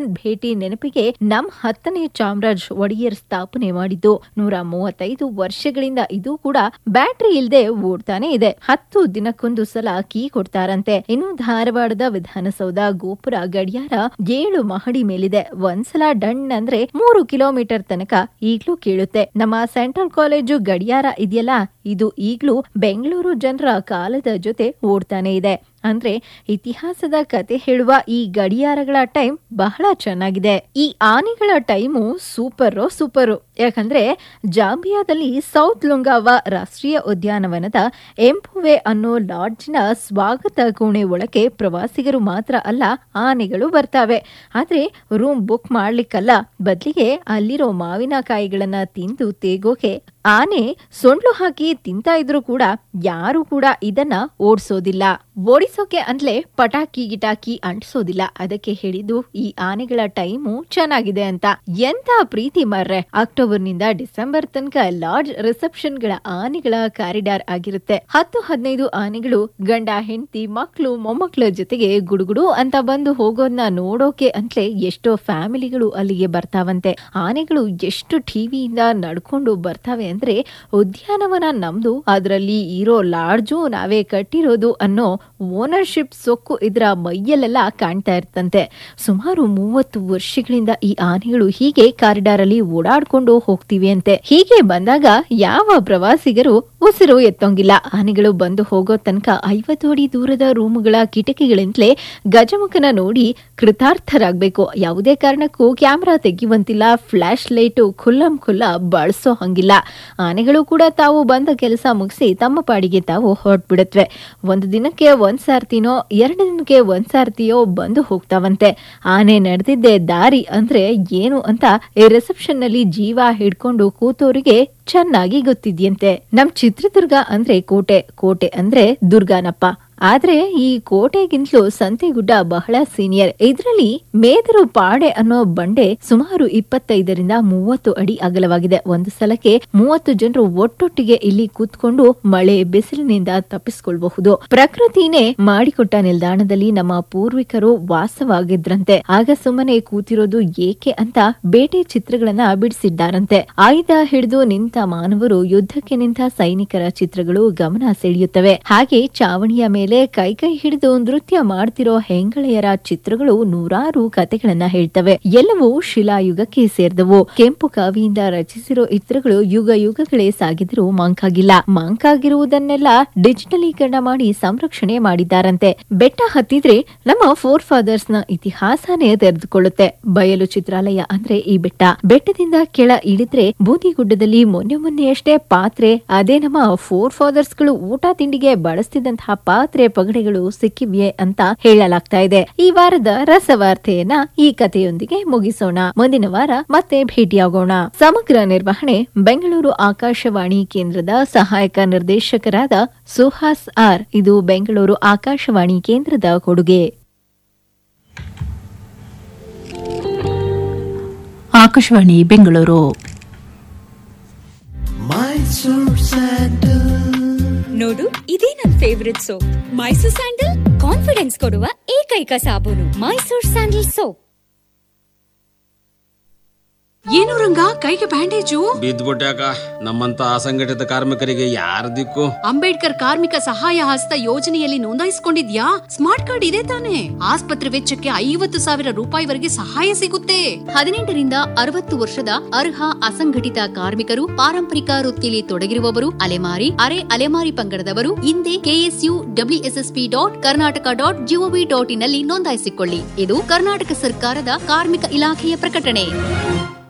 ಭೇಟಿ ನೆನಪಿಗೆ ನಮ್ ಹತ್ತನೇ ಚಾಮರಾಜ್ ಒಡೆಯರ್ ಸ್ಥಾಪನೆ ಮಾಡಿದ್ದು ನೂರ ಮೂವತ್ತೈದು ವರ್ಷಗಳಿಂದ ಇದು ಕೂಡ ಬ್ಯಾಟರಿ ಇಲ್ಲದೆ ಓಡ್ತಾನೆ ಇದೆ ಹತ್ತು ದಿನಕ್ಕೊಂದು ಸಲ ಕೀ ಕೊಡ್ತಾರಂತೆ ಇನ್ನು ಧಾರವಾಡದ ವಿಧಾನಸೌಧ ಗೋಪುರ ಗಡಿಯಾರ ಏಳು ಮಹಡಿ ಮೇಲಿದೆ ಒಂದ್ಸಲ ಡಣ್ ಅಂದ್ರೆ ಮೂರು ಕಿಲೋಮೀಟರ್ ತನಕ ಈಗ್ಲೂ ಕೇಳುತ್ತೆ ನಮ್ಮ ಸೆಂಟ್ರಲ್ ಕಾಲೇಜು ಗಡಿಯಾರ ಇದೆಯಲ್ಲ ಇದು ಈಗ್ಲೂ ಬೆಂಗಳೂರು ಜನರ ಕಾಲದ ಜೊತೆ ಓಡ್ತಾನೆ ಇದೆ ಅಂದ್ರೆ ಇತಿಹಾಸದ ಕತೆ ಹೇಳುವ ಈ ಗಡಿಯಾರಗಳ ಟೈಮ್ ಬಹಳ ಚೆನ್ನಾಗಿದೆ ಈ ಆನೆಗಳ ಟೈಮು ಸೂಪರ್ ಸೂಪರು ಯಾಕಂದ್ರೆ ಜಾಂಬಿಯಾದಲ್ಲಿ ಸೌತ್ ಲುಂಗಾವ ರಾಷ್ಟ್ರೀಯ ಉದ್ಯಾನವನದ ಎಂಪುವೆ ಅನ್ನೋ ಲಾಡ್ಜ್ನ ಸ್ವಾಗತ ಕೋಣೆ ಒಳಗೆ ಪ್ರವಾಸಿಗರು ಮಾತ್ರ ಅಲ್ಲ ಆನೆಗಳು ಬರ್ತಾವೆ ಆದ್ರೆ ರೂಮ್ ಬುಕ್ ಮಾಡ್ಲಿಕ್ಕಲ್ಲ ಬದ್ಲಿಗೆ ಅಲ್ಲಿರೋ ಮಾವಿನಕಾಯಿಗಳನ್ನ ತಿಂದು ತೇಗೋಕೆ ಆನೆ ಸೊಂಡ್ಲು ಹಾಕಿ ತಿಂತಾ ಇದ್ರು ಕೂಡ ಯಾರು ಕೂಡ ಇದನ್ನ ಓಡಿಸೋದಿಲ್ಲ ಓಡಿಸೋಕೆ ಅಂದ್ಲೆ ಪಟಾಕಿ ಗಿಟಾಕಿ ಅಂಟಿಸೋದಿಲ್ಲ ಅದಕ್ಕೆ ಹೇಳಿದ್ದು ಈ ಆನೆಗಳ ಟೈಮು ಚೆನ್ನಾಗಿದೆ ಅಂತ ಎಂತ ಪ್ರೀತಿ ಮಾರ್ರೆ ಅಕ್ಟೋಬರ್ ನಿಂದ ಡಿಸೆಂಬರ್ ತನಕ ಲಾರ್ಜ್ ರಿಸೆಪ್ಷನ್ ಗಳ ಆನೆಗಳ ಕಾರಿಡಾರ್ ಆಗಿರುತ್ತೆ ಹತ್ತು ಹದಿನೈದು ಆನೆಗಳು ಗಂಡ ಹೆಂಡತಿ ಮಕ್ಳು ಮೊಮ್ಮಕ್ಳ ಜೊತೆಗೆ ಗುಡುಗುಡು ಅಂತ ಬಂದು ಹೋಗೋದನ್ನ ನೋಡೋಕೆ ಅಂತಲೇ ಎಷ್ಟೋ ಫ್ಯಾಮಿಲಿಗಳು ಅಲ್ಲಿಗೆ ಬರ್ತಾವಂತೆ ಆನೆಗಳು ಎಷ್ಟು ಟಿವಿಯಿಂದ ನಡ್ಕೊಂಡು ಬರ್ತಾವೆ ಅಂದ್ರೆ ಉದ್ಯಾನವನ ನಮ್ದು ಅದರಲ್ಲಿ ಇರೋ ಲಾಡ್ಜು ನಾವೇ ಕಟ್ಟಿರೋದು ಅನ್ನೋ ಓನರ್ಶಿಪ್ ಸೊಕ್ಕು ಇದರ ಮೈಯಲ್ಲೆಲ್ಲ ಕಾಣ್ತಾ ಇರ್ತಂತೆ ಸುಮಾರು ಮೂವತ್ತು ವರ್ಷಗಳಿಂದ ಈ ಆನೆಗಳು ಹೀಗೆ ಕಾರಿಡಾರ್ ಅಲ್ಲಿ ಓಡಾಡ್ಕೊಂಡು ಹೋಗ್ತಿವೆ ಅಂತೆ ಹೀಗೆ ಬಂದಾಗ ಯಾವ ಪ್ರವಾಸಿಗರು ಉಸಿರು ಎತ್ತೋಂಗಿಲ್ಲ ಆನೆಗಳು ಬಂದು ಹೋಗೋ ತನಕ ಐವತ್ತು ಅಡಿ ದೂರದ ರೂಮ್ಗಳ ಕಿಟಕಿಗಳಿಂದಲೇ ಗಜಮುಖನ ನೋಡಿ ಕೃತಾರ್ಥರಾಗಬೇಕು ಯಾವುದೇ ಕಾರಣಕ್ಕೂ ಕ್ಯಾಮ್ರಾ ತೆಗೆಯುವಂತಿಲ್ಲ ಫ್ಲಾಶ್ ಲೈಟು ಖುಲ್ಲಂ ಖುಲ್ಲ ಬಳಸೋ ಹಂಗಿಲ್ಲ ಆನೆಗಳು ಕೂಡ ತಾವು ಬಂದ ಕೆಲಸ ಮುಗಿಸಿ ತಮ್ಮ ಪಾಡಿಗೆ ತಾವು ಹೊರಟ್ಬಿಡತ್ವೆ ಒಂದು ದಿನಕ್ಕೆ ಒಂದ್ ಸಾರ್ತಿನೋ ಎರಡು ದಿನಕ್ಕೆ ಒಂದ್ ಸಾರ್ತಿಯೋ ಬಂದು ಹೋಗ್ತಾವಂತೆ ಆನೆ ನಡೆದಿದ್ದೆ ದಾರಿ ಅಂದ್ರೆ ಏನು ಅಂತ ಈ ರಿಸೆಪ್ಷನ್ ನಲ್ಲಿ ಜೀವ ಹಿಡ್ಕೊಂಡು ಕೂತೋರಿಗೆ ಚೆನ್ನಾಗಿ ಗೊತ್ತಿದ್ಯಂತೆ ನಮ್ ಚಿತ್ರದುರ್ಗ ಅಂದ್ರೆ ಕೋಟೆ ಕೋಟೆ ಅಂದ್ರೆ ದುರ್ಗಾನಪ್ಪ ಆದ್ರೆ ಈ ಕೋಟೆಗಿಂತಲೂ ಸಂತೆಗುಡ್ಡ ಬಹಳ ಸೀನಿಯರ್ ಇದರಲ್ಲಿ ಮೇದರು ಪಾಡೆ ಅನ್ನೋ ಬಂಡೆ ಸುಮಾರು ಇಪ್ಪತ್ತೈದರಿಂದ ಮೂವತ್ತು ಅಡಿ ಅಗಲವಾಗಿದೆ ಒಂದು ಸಲಕ್ಕೆ ಮೂವತ್ತು ಜನರು ಒಟ್ಟೊಟ್ಟಿಗೆ ಇಲ್ಲಿ ಕೂತ್ಕೊಂಡು ಮಳೆ ಬಿಸಿಲಿನಿಂದ ತಪ್ಪಿಸಿಕೊಳ್ಳಬಹುದು ಪ್ರಕೃತಿನೇ ಮಾಡಿಕೊಟ್ಟ ನಿಲ್ದಾಣದಲ್ಲಿ ನಮ್ಮ ಪೂರ್ವಿಕರು ವಾಸವಾಗಿದ್ರಂತೆ ಆಗ ಸುಮ್ಮನೆ ಕೂತಿರೋದು ಏಕೆ ಅಂತ ಬೇಟೆ ಚಿತ್ರಗಳನ್ನ ಬಿಡಿಸಿದ್ದಾರಂತೆ ಆಯುಧ ಹಿಡಿದು ನಿಂತ ಮಾನವರು ಯುದ್ಧಕ್ಕೆ ನಿಂತ ಸೈನಿಕರ ಚಿತ್ರಗಳು ಗಮನ ಸೆಳೆಯುತ್ತವೆ ಹಾಗೆ ಚಾವಣಿಯ ಮೇಲೆ ಕೈ ಕೈ ಹಿಡಿದು ನೃತ್ಯ ಮಾಡ್ತಿರೋ ಹೆಂಗಳೆಯರ ಚಿತ್ರಗಳು ನೂರಾರು ಕತೆಗಳನ್ನ ಹೇಳ್ತವೆ ಎಲ್ಲವೂ ಶಿಲಾಯುಗಕ್ಕೆ ಸೇರಿದವು ಕೆಂಪು ಕಾವಿಯಿಂದ ರಚಿಸಿರೋ ಚಿತ್ರಗಳು ಯುಗ ಯುಗಗಳೇ ಸಾಗಿದರೂ ಮಂಕಾಗಿಲ್ಲ ಮಂಕಾಗಿರುವುದನ್ನೆಲ್ಲ ಡಿಜಿಟಲೀಕರಣ ಮಾಡಿ ಸಂರಕ್ಷಣೆ ಮಾಡಿದ್ದಾರಂತೆ ಬೆಟ್ಟ ಹತ್ತಿದ್ರೆ ನಮ್ಮ ಫೋರ್ ಫಾದರ್ಸ್ ನ ಇತಿಹಾಸನೇ ತೆರೆದುಕೊಳ್ಳುತ್ತೆ ಬಯಲು ಚಿತ್ರಾಲಯ ಅಂದ್ರೆ ಈ ಬೆಟ್ಟ ಬೆಟ್ಟದಿಂದ ಕೆಳ ಇಳಿದ್ರೆ ಬೂದಿಗುಡ್ಡದಲ್ಲಿ ಮೊನ್ನೆ ಮೊನ್ನೆಯಷ್ಟೇ ಪಾತ್ರೆ ಅದೇ ನಮ್ಮ ಫೋರ್ ಫಾದರ್ಸ್ ಗಳು ಊಟ ತಿಂಡಿಗೆ ಬಳಸ್ತಿದ್ದಂತಹ ಪಾತ್ರೆ ಪಗಡೆಗಳು ಸಿಕ್ಕಿವೆ ಅಂತ ಹೇಳಲಾಗ್ತಾ ಇದೆ ಈ ವಾರದ ರಸವಾರ್ತೆಯನ್ನ ಈ ಕಥೆಯೊಂದಿಗೆ ಮುಗಿಸೋಣ ಮುಂದಿನ ವಾರ ಮತ್ತೆ ಭೇಟಿಯಾಗೋಣ ಸಮಗ್ರ ನಿರ್ವಹಣೆ ಬೆಂಗಳೂರು ಆಕಾಶವಾಣಿ ಕೇಂದ್ರದ ಸಹಾಯಕ ನಿರ್ದೇಶಕರಾದ ಸುಹಾಸ್ ಆರ್ ಇದು ಬೆಂಗಳೂರು ಆಕಾಶವಾಣಿ ಕೇಂದ್ರದ ಕೊಡುಗೆ ಆಕಾಶವಾಣಿ ಬೆಂಗಳೂರು ನೋಡು ಇದೇ ನನ್ favourite soap Mysore sandal confidence ಕೊಡುವ ಏಕೈಕ ಸಾಬೂನು ಮೈಸೂರ್ ಸ್ಯಾಂಡಲ್ ಸೋಪ್ ಏನು ರಂಗ ಕೈಗೆ ಬ್ಯಾಂಡೇಜು ಬಿದ್ದ್ಬಿಟ್ಯಾಕ ನಮ್ಮಂತ ಅಸಂಘಟಿತ ಕಾರ್ಮಿಕರಿಗೆ ಯಾರ ದಿಕ್ಕು ಅಂಬೇಡ್ಕರ್ ಕಾರ್ಮಿಕ ಸಹಾಯ ಹಸ್ತ ಯೋಜನೆಯಲ್ಲಿ ನೋಂದಾಯಿಸಿಕೊಂಡಿದ್ಯಾ ಸ್ಮಾರ್ಟ್ ಕಾರ್ಡ್ ಇದೆ ತಾನೆ ಆಸ್ಪತ್ರೆ ವೆಚ್ಚಕ್ಕೆ ಐವತ್ತು ಸಾವಿರ ರೂಪಾಯಿವರೆಗೆ ಸಹಾಯ ಸಿಗುತ್ತೆ ಹದಿನೆಂಟರಿಂದ ಅರವತ್ತು ವರ್ಷದ ಅರ್ಹ ಅಸಂಘಟಿತ ಕಾರ್ಮಿಕರು ಪಾರಂಪರಿಕ ವೃತ್ತಿಯಲ್ಲಿ ತೊಡಗಿರುವವರು ಅಲೆಮಾರಿ ಅರೆ ಅಲೆಮಾರಿ ಪಂಗಡದವರು ಹಿಂದೆ KSU WSSP dot Karnataka dot GOV dot ಇನ್ನಲ್ಲಿ ನೋಂದಾಯಿಸಿಕೊಳ್ಳಿ ಇದು ಕರ್ನಾಟಕ ಸರ್ಕಾರದ ಕಾರ್ಮಿಕ ಇಲಾಖೆಯ ಪ್ರಕಟಣೆ